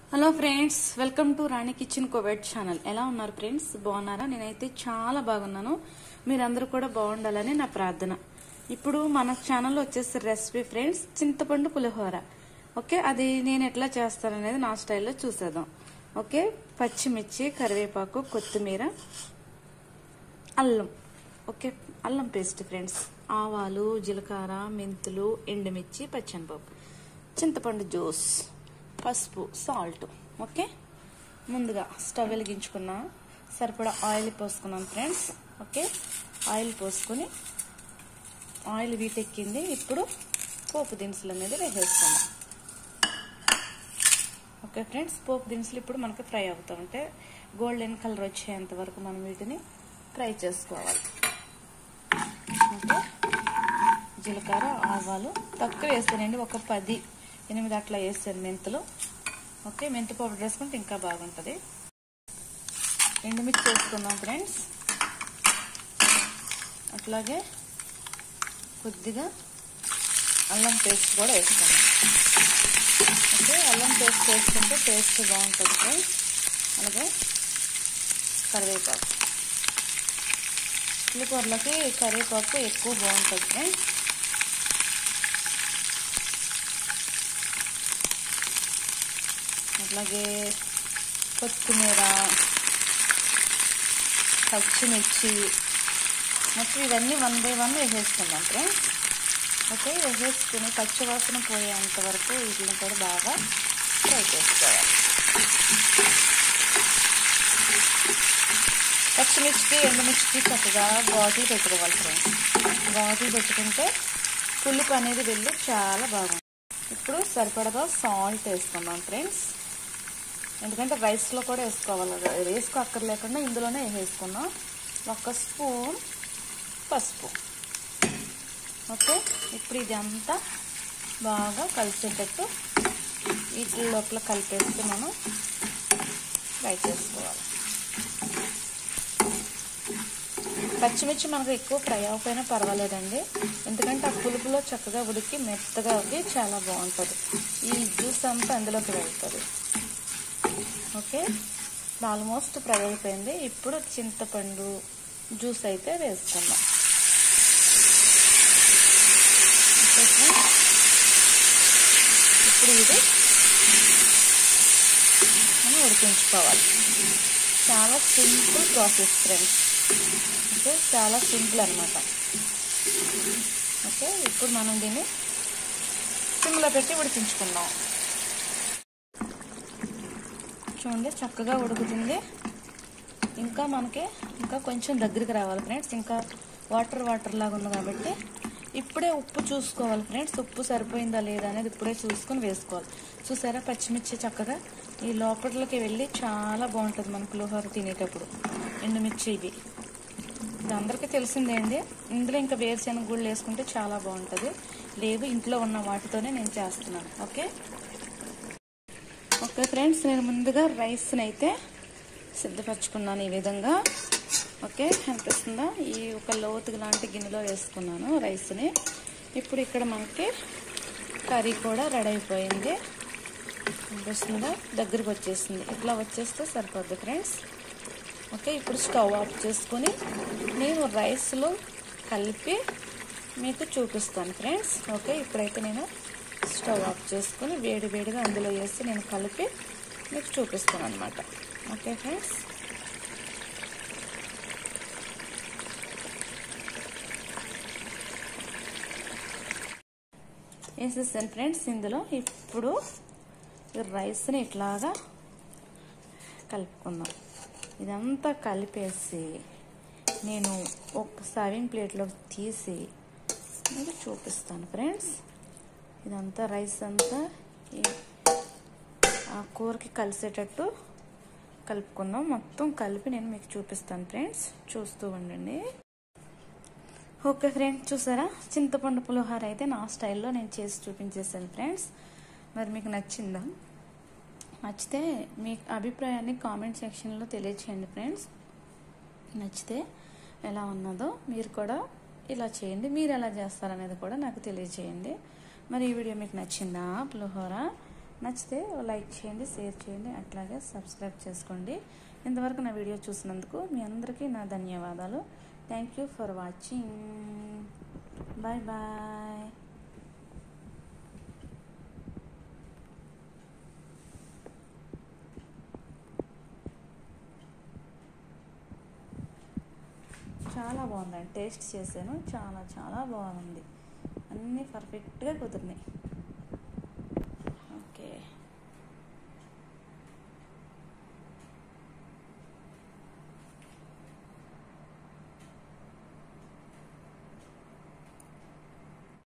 hello friends welcome to Rani kitchen కోవెట్ channel ఎలా ఉన్నారు ఫ్రెండ్స్ బాగున్నారా నేనైతే చాలా బాగున్నాను మీరందరూ కూడా బాగుండాలని నా ప్రార్థన ఇప్పుడు మన ఛానల్లో వచ్చేసి రెసిపీ ఫ్రెండ్స్ చింతపండు పులిహోర ఓకే అది నేను ఎట్లా చేస్తాననేది నా స్టైల్లో చూసేద్దాం ఓకే పచ్చిమిర్చి కరివేపాకు కొత్తిమీర అల్లం ఓకే అల్లం పేస్ట్ ఫ్రెండ్స్ ఆవాలు జీలకర్ర మెంతులు ఎండుమిర్చి పచ్చనిపప్పు చింతపండు జ్యూస్ పసుపు సాల్ట్ ఓకే ముందుగా స్టవ్ వెలిగించుకున్నా సరిపడా ఆయిల్ పోసుకున్నాం ఫ్రెండ్స్ ఓకే ఆయిల్ పోసుకొని ఆయిల్ వీటెక్కింది ఇప్పుడు పోపు దినుసుల మీద వేసేసుకున్నాం ఓకే ఫ్రెండ్స్ పోపు దినుసులు ఇప్పుడు మనకి ఫ్రై అవుతూ ఉంటే గోల్డెన్ కలర్ వచ్చేంత వరకు మనం వీటిని ఫ్రై చేసుకోవాలి ఓకే జీలకర్ర ఆవాలు తక్కువ వేస్తానండి ఒక పది ఎనిమిది అట్లా వేస్తాను మెంతులు ఓకే మెంతి పౌడర్ వేసుకుంటే ఇంకా బాగుంటుంది ఎండుమిర్చి వేసుకుందాం ఫ్రెండ్స్ అట్లాగే కొద్దిగా అల్లం పేస్ట్ కూడా వేసుకుందాం ఓకే అల్లం పేస్ట్ వేసుకుంటే టేస్ట్ బాగుంటుంది ఫ్రెండ్స్ అలాగే కరివేపాకు పులికూరలకి కరివేపాకు ఎక్కువ బాగుంటుంది ఫ్రెండ్స్ అట్లాగే కొత్తిమీర పచ్చిమిర్చి మొత్తం ఇవన్నీ వన్ బై వన్ వేసేసుకుందాం ఫ్రెండ్స్ ఓకే వేసేసుకుని పచ్చివాసన పోయేంత వరకు వీటిని కూడా బాగా ఫ్రై చేసుకోవాలి పచ్చిమిర్చికి ఎండుమిర్చికి చక్కగా ఘాట్లు పెట్టుకోవాలి ఫ్రెండ్స్ ఘాట్లు పెట్టుకుంటే పులుపు అనేది వెళ్ళి చాలా బాగుంటుంది ఇప్పుడు సరిపడగా సాల్ట్ వేసుకున్నాం ఫ్రెండ్స్ ఎందుకంటే రైస్లో కూడా వేసుకోవాలి వేసుకో అక్కర్లేకుండా ఇందులోనే వేసేసుకున్నాం ఒక స్పూన్ పసుపు ఓకే ఇప్పుడు ఇది అంతా బాగా కలిసేటట్టు వీటి లోపల కలిపేసి మనం ఫ్రై చేసుకోవాలి పచ్చిమిర్చి మనకు ఎక్కువ ఫ్రై అవ్వకపోయినా పర్వాలేదండి ఎందుకంటే ఆ పులుపులో చక్కగా ఉడికి మెత్తగా అవి చాలా బాగుంటుంది ఈ జ్యూస్ అంతా అందులోకి వెళ్తుంది ఓకే ఆల్మోస్ట్ ఫ్రై అయిపోయింది ఇప్పుడు చింతపండు జ్యూస్ అయితే వేసుకుందాం ఇప్పుడు ఇది మనం ఉడికించుకోవాలి చాలా సింపుల్ ప్రాసెస్ ఫ్రెండ్స్ ఓకే చాలా సింపుల్ అనమాట ఓకే ఇప్పుడు మనం దీన్ని సిమ్లో పెట్టి ఉడికించుకుందాం చూడండి చక్కగా ఉడుకుతుంది ఇంకా మనకి ఇంకా కొంచెం దగ్గరికి రావాలి ఫ్రెండ్స్ ఇంకా వాటర్ వాటర్ లాగా ఉంది కాబట్టి ఇప్పుడే ఉప్పు చూసుకోవాలి ఫ్రెండ్స్ ఉప్పు సరిపోయిందా లేదా అనేది ఇప్పుడే చూసుకొని వేసుకోవాలి చూసారా పచ్చిమిర్చి చక్కగా ఈ లోపలికి వెళ్ళి చాలా బాగుంటుంది మన పులిహోర తినేటప్పుడు ఎండుమిర్చి ఇవి ఇది అందరికీ తెలిసిందే అండి ఇందులో ఇంకా వేరుశెనగ గుళ్ళు వేసుకుంటే చాలా బాగుంటుంది లేదు ఇంట్లో ఉన్న వాటితోనే నేను చేస్తున్నాను ఓకే ఓకే ఫ్రెండ్స్ నేను ముందుగా రైస్ని అయితే సిద్ధపరచుకున్నాను ఈ విధంగా ఓకే కనిపిస్తుందా ఈ ఒక లోతుగా లాంటి గిన్నెలో వేసుకున్నాను రైస్ని ఇప్పుడు ఇక్కడ మనకి కర్రీ కూడా రెడీ అయిపోయింది కనిపిస్తుందా దగ్గరికి వచ్చేసింది ఇట్లా వచ్చేస్తే సరిపోద్ది ఫ్రెండ్స్ ఓకే ఇప్పుడు స్టవ్ ఆఫ్ చేసుకొని నేను రైస్లో కలిపి మీకు చూపిస్తాను ఫ్రెండ్స్ ఓకే ఇప్పుడైతే నేను స్టవ్ ఆఫ్ చేసుకొని వేడి వేడిగా అందులో వేసి నేను కలిపి మీకు చూపిస్తాను అనమాట ఓకే ఫ్రెండ్స్ వేసేసాను ఫ్రెండ్స్ ఇందులో ఇప్పుడు రైస్ని ఇట్లాగా కలుపుకుందాం ఇదంతా కలిపేసి నేను ఒక సర్వింగ్ ప్లేట్లో తీసి మీకు చూపిస్తాను ఫ్రెండ్స్ ఇదంతా రైస్ అంతా ఆ కూరకి కలిసేటట్టు కలుపుకుందాం మొత్తం కలిపి నేను మీకు చూపిస్తాను ఫ్రెండ్స్ చూస్తూ ఉండండి ఓకే ఫ్రెండ్స్ చూసారా చింతపండు పులిహోర అయితే నా స్టైల్లో నేను చేసి చూపించేసాను ఫ్రెండ్స్ మరి మీకు నచ్చిందా నచ్చితే మీ అభిప్రాయాన్ని కామెంట్ సెక్షన్లో తెలియచేయండి ఫ్రెండ్స్ నచ్చితే ఎలా ఉన్నదో మీరు కూడా ఇలా చేయండి మీరు ఎలా చేస్తారనేది కూడా నాకు తెలియచేయండి మరి ఈ వీడియో మీకు నచ్చిందా పులిహోర నచ్చితే లైక్ చేయండి షేర్ చేయండి అట్లాగే సబ్స్క్రైబ్ చేసుకోండి ఇంతవరకు నా వీడియో చూసినందుకు మీ అందరికీ నా ధన్యవాదాలు thank you for watching bye bye చాలా బాగుందండి టేస్ట్ చేశాను చాలా చాలా బాగుంది అన్నీ పర్ఫెక్ట్గా కుదిరినాయి